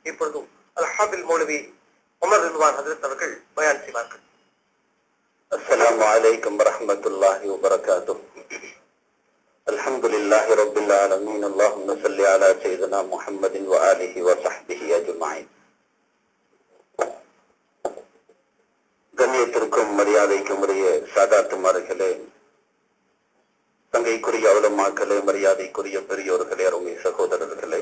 இப்பொழுதும் அல் ஹாபில் மௌலவி உமர் ரில்வான் ஹசரத் அவர்கள் பயான் செய்வார்கள் السلام عليكم ورحمة الله وبركاته الحمد لله رب العالمين اللهم صل على سيدنا محمد وآله وصحبه أجمعين கண்ணியத்திற்கும் மரியாதைக்கும் உரிய சாதாத்துமார்களே தங்கைக்குரிய அவலமாக்களே மரியாதைக்குரிய பெரியோர்களே அருமை சகோதரர்களே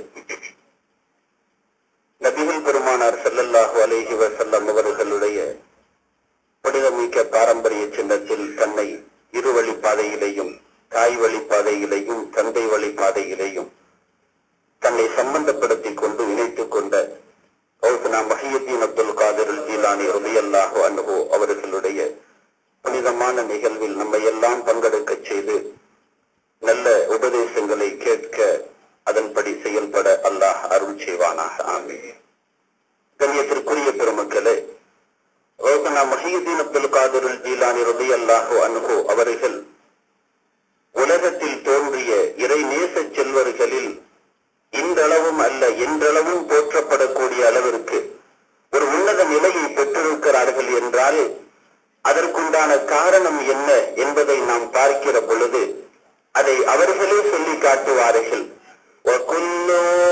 நபிகள் பெருமானார் ஸல்லல்லாஹு அலைஹி வஸல்லம் அவர்களுடைய புனிதமிக்க பாரம்பரிய சின்னத்தில் தன்னை இருவழி பாதையிலேயும் தாய் வழி பாதையிலேயும் தந்தை வழி பாதையிலேயும் தன்னை சம்பந்தப்படுத்திக் கொண்டு இணைத்துக் கொண்ட கௌசனா மஹியுத்தீன் அப்துல் காதிர் ஜீலானி ரலியல்லாஹு அன்ஹு அவர்களுடைய புனிதமான நிகழ்வில் நம்மை எல்லாம் பங்கெடுக்க செய்து நல்ல உபதேசங்களை கேட்க அதன்படி செயல்பட அல்லாஹ் அருள் செய்வானாக ஆமீன் கண்ணியத்திற்குரிய பெருமக்களே ரோசனா மஹீதீன் அப்துல் காதிர் ஜீலானி ரலியல்லாஹு அன்ஹு அவர்கள் உலகத்தில் தோன்றிய இறை நேச செல்வர்களில் இன்றளவும் அல்ல என்றளவும் போற்றப்படக்கூடிய அளவிற்கு ஒரு உன்னத நிலையை பெற்றிருக்கிறார்கள் என்றால் அதற்குண்டான காரணம் என்ன என்பதை நாம் பார்க்கிற பொழுது அதை அவர்களே சொல்லி காட்டுவார்கள் وَكُلُّ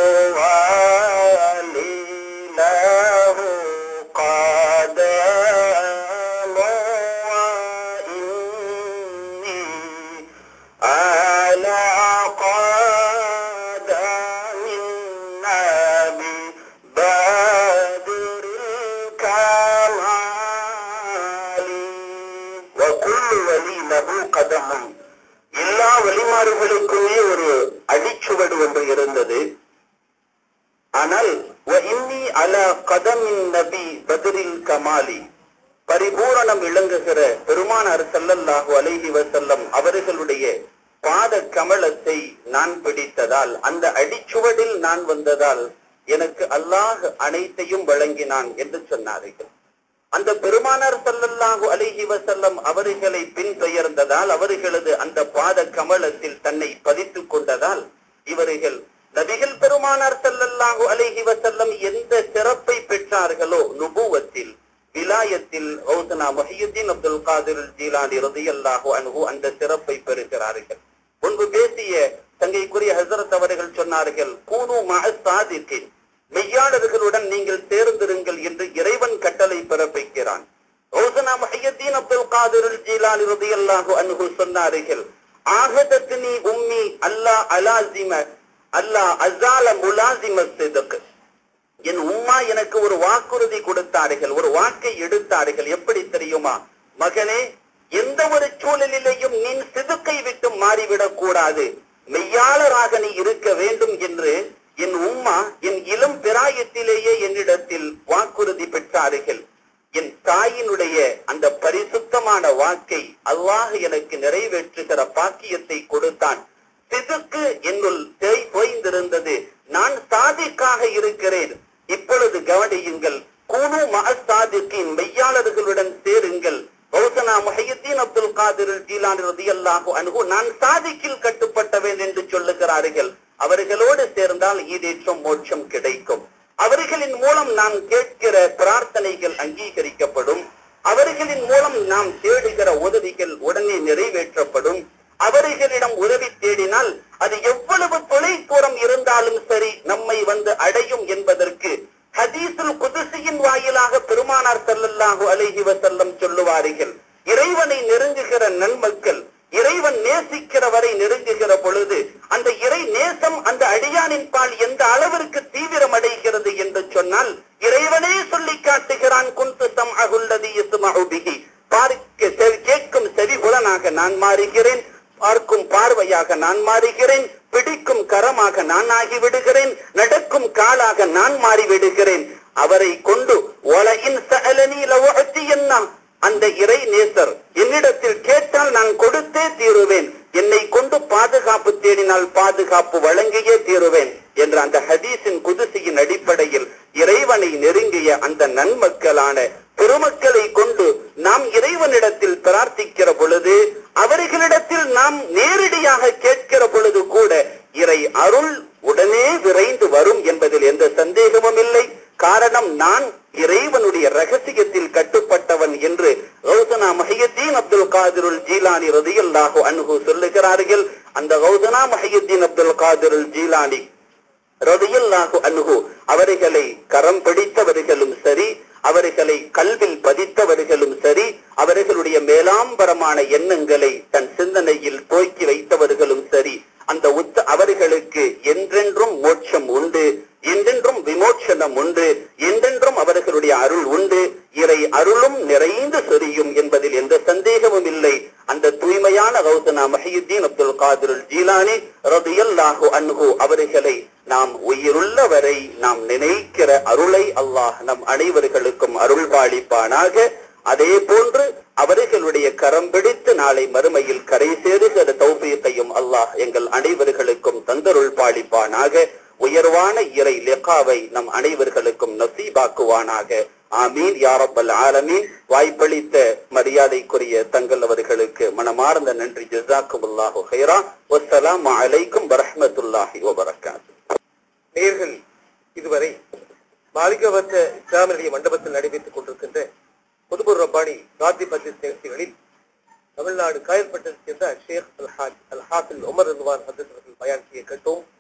وَالِي لَهُ قَدَمٌ وَإِنِّي على قدم النبي بدر الكمال وكل ولي له قدم எல்லா வழிமாறுகளுக்குமே ஒரு அடிச்சுவடு ஒன்று இருந்தது ஆனால் இன்னி அல கதமின் நபி பதிரில் கமாலி பரிபூரணம் விளங்குகிற பெருமானார் ஸல்லல்லாஹு அலைஹி வஸல்லம் அவர்களுடைய பாத கமலத்தை நான் பிடித்ததால் அந்த அடிச்சுவடில் நான் வந்ததால் எனக்கு அல்லாஹ் அனைத்தையும் வழங்கினான் என்று சொன்னார்கள் அந்த பெருமானார் ஸல்லல்லாஹு அலைஹி வஸல்லம் அவர்களை பின்தொயர்ந்ததால் அவர்களது அந்த பாத கமலத்தில் தன்னை பதித்துக் கொண்டதால் இவர்கள் நபிகள் பெருமானார் ஸல்லல்லாஹு அலைஹி வஸல்லம் எந்த சிறப்பை பெற்றார்களோ நுபுவத்தில் விலாயத்தில் ஔசனா மஹியுத்தீன் அப்துல் காதிர் ஜீலானி ரதியல்லாஹு அன்ஹு அந்த சிறப்பை பெறுகிறார்கள் முன்பு பேசிய தங்கைக்குரிய ஹசரத் அவர்கள் சொன்னார்கள் கூனு மஹசாதிக்கின் மெய்யாளர்களுடன் நீங்கள் சேர்ந்திருங்கள் என்று இறைவன் கட்டளை பிறப்பிக்கிறான் ஔசனா மஹியுத்தீன் அப்துல் காதிர் ஜீலானி ரதியல்லாஹு அன்ஹு சொன்னார்கள் ஆகதத்னி உம்மி அல்லாஹ் அலாசிம அல்லாஹ் அசால முலாசிம சிதக்கு என் உம்மா எனக்கு ஒரு வாக்குறுதி கொடுத்தார்கள் ஒரு வாக்கை எடுத்தார்கள் எப்படி தெரியுமா மகனே எந்த ஒரு சூழலிலேயும் நீ சிதுக்கை விட்டு மாறிவிடக் கூடாது மெய்யாளராக நீ இருக்க வேண்டும் என்று என் உம்மா என் இளம் பிராயத்திலேயே என்னிடத்தில் வாக்குறுதி பெற்றார்கள் என் தாயினுடைய அந்த பரிசுத்தமான வாக்கை அல்லாஹ் எனக்கு நிறைவேற்றுகிற பாக்கியத்தை கொடுத்தான் சிதுக்கு என்னுள் தேய் தோய்ந்திருந்தது நான் சாதிக்காக இருக்கிறேன் இப்பொழுது கவனியுங்கள் கூனு மகசாதிக்கின் மெய்யாளர்களுடன் சேருங்கள் கௌசனா முஹையுத்தீன் அப்துல் காதிர் ஜீலான் ரதியல்லாஹு அன்ஹு நான் சாதிக்கில் கட்டுப்பட்டவேன் என்று சொல்லுகிறார்கள் அவர்களோடு சேர்ந்தால் ஈடேற்றம் மோட்சம் கிடைக்கும் அவர்களின் மூலம் நாம் கேட்கிற பிரார்த்தனைகள் அங்கீகரிக்கப்படும் அவர்களின் மூலம் நாம் தேடுகிற உதவிகள் உடனே நிறைவேற்றப்படும் அவர்களிடம் உதவி தேடினால் அது எவ்வளவு தொலை தூரம் இருந்தாலும் சரி நம்மை வந்து அடையும் என்பதற்கு ஹதீசுல் குதிசியின் வாயிலாக பெருமானார் ஸல்லல்லாஹு அலைஹி வஸல்லம் சொல்லுவார்கள் இறைவனை நெருங்குகிற நன்மக்கள் இறைவன் நேசிக்கிற வரை நெருங்குகிற பொழுது அந்த இறை நேசம் அந்த அடியானின் பால் எந்த அளவிற்கு தீவிரம் அடைகிறது என்று சொன்னால் இறைவனே சொல்லி காட்டுகிறான் குந்து சம் அகுல்லதி பிஹி பார்க்க செவி- கேட்கும் செவிகுலனாக நான் மாறுகிறேன் பார்க்கும் பார்வையாக நான் மாறுகிறேன் பிடிக்கும் கரமாக நான் ஆகிவிடுகிறேன் நடக்கும் காலாக நான் மாறிவிடுகிறேன் அவரை கொண்டு ஒலையின் சஅலனி லவஅத்தியன்னா அந்த இறை நேசர் என்னிடத்தில் கேட்டால் நான் கொடுத்தே தீருவேன் என்னை கொண்டு பாதுகாப்பு தேடினால் பாதுகாப்பு வழங்கியே தீருவேன் என்ற அந்த ஹதீஸின் குதிசியின் அடிப்படையில் இறைவனை நெருங்கிய அந்த நன்மக்களான பெருமக்களை கொண்டு நாம் இறைவனிடத்தில் பிரார்த்திக்கிற பொழுது அவர்களிடத்தில் நாம் நேரடியாக கேட்கிற பொழுது கூட இறை அருள் உடனே விரைந்து வரும் என்பதில் எந்த சந்தேகமும் இல்லை காரணம் நான் இறைவனுடைய ரகசியத்தில் கட்டுப்பட்டவன் என்று கௌசனா மஹியத்தீன் அப்துல் காதிருல் ஜீலானி ரதியல்லாஹு அன்ஹு சொல்லுகிறார்கள் அந்த கௌசனா மஹியத்தீன் அப்துல் காதிருல் ஜீலானி ரதியல்லாஹு அன்ஹு அவர்களை கரம் பிடித்தவர்களும் சரி அவர்களை கல்வில் பதித்தவர்களும் சரி அவர்களுடைய மேலாம்பரமான எண்ணங்களை தன் சிந்தனையில் போக்கி வைத்தவர்களும் சரி அந்த உத்த அவர்களுக்கு என்றென்றும் மோட்சம் உண்டு என்றென்றும் விமோச்சனம் உண்டு என்றென்றும் அவர்களுடைய அருள் உண்டு இறை அருளும் நிறைந்து சொரியும் என்பதில் எந்த சந்தேகமும் இல்லை அந்த தூய்மையான கௌசனா மஹியுத்தீன் அப்துல் காதிருல் ஜீலானி ரதியல்லாஹு அன்ஹு அவர்களை நாம் உயிருள்ள வரை நாம் நினைக்கிற அருளை அல்லாஹ் நம் அனைவர்களுக்கும் அருள் பாலிப்பானாக அதே போன்று அவர்களுடைய கரம் பிடித்து நாளை மறுமையில் கரை சேருகிற தௌபியத்தையும் அல்லாஹ் எங்கள் அனைவர்களுக்கும் தந்தருள் பாலிப்பானாக உயர்வான இறை லெக்காவை நம் அனைவர்களுக்கும் நசீபாக்குவானாக ஆமீன் யாரப்பல் ஆலமீன் வாய்ப்பளித்த மரியாதைக்குரிய தங்கள் அவர்களுக்கு மனமார்ந்த நன்றி ஜசாக்குமுல்லாஹு ஹைரா வஸ்ஸலாமு அலைக்கும் வரஹ்மத்துல்லாஹி வபரகாத்து நேர்கள் இதுவரை பாதிக்கப்பட்ட இஸ்லாமிய மண்டபத்தில் நடைபெற்றுக் கொண்டிருக்கின்ற பொதுபொரு ரப்பானி காந்தி பட்ஜெட் நிகழ்ச்சிகளில் தமிழ்நாடு காயல்பட்டத்தைச் சேர்ந்த ஷேக் அல் ஹாஜ் அல் ஹாஃபில் உமர் ரிதுவான் ஹசரத் அவர்கள் பயான் செய்ய கேட்டோம்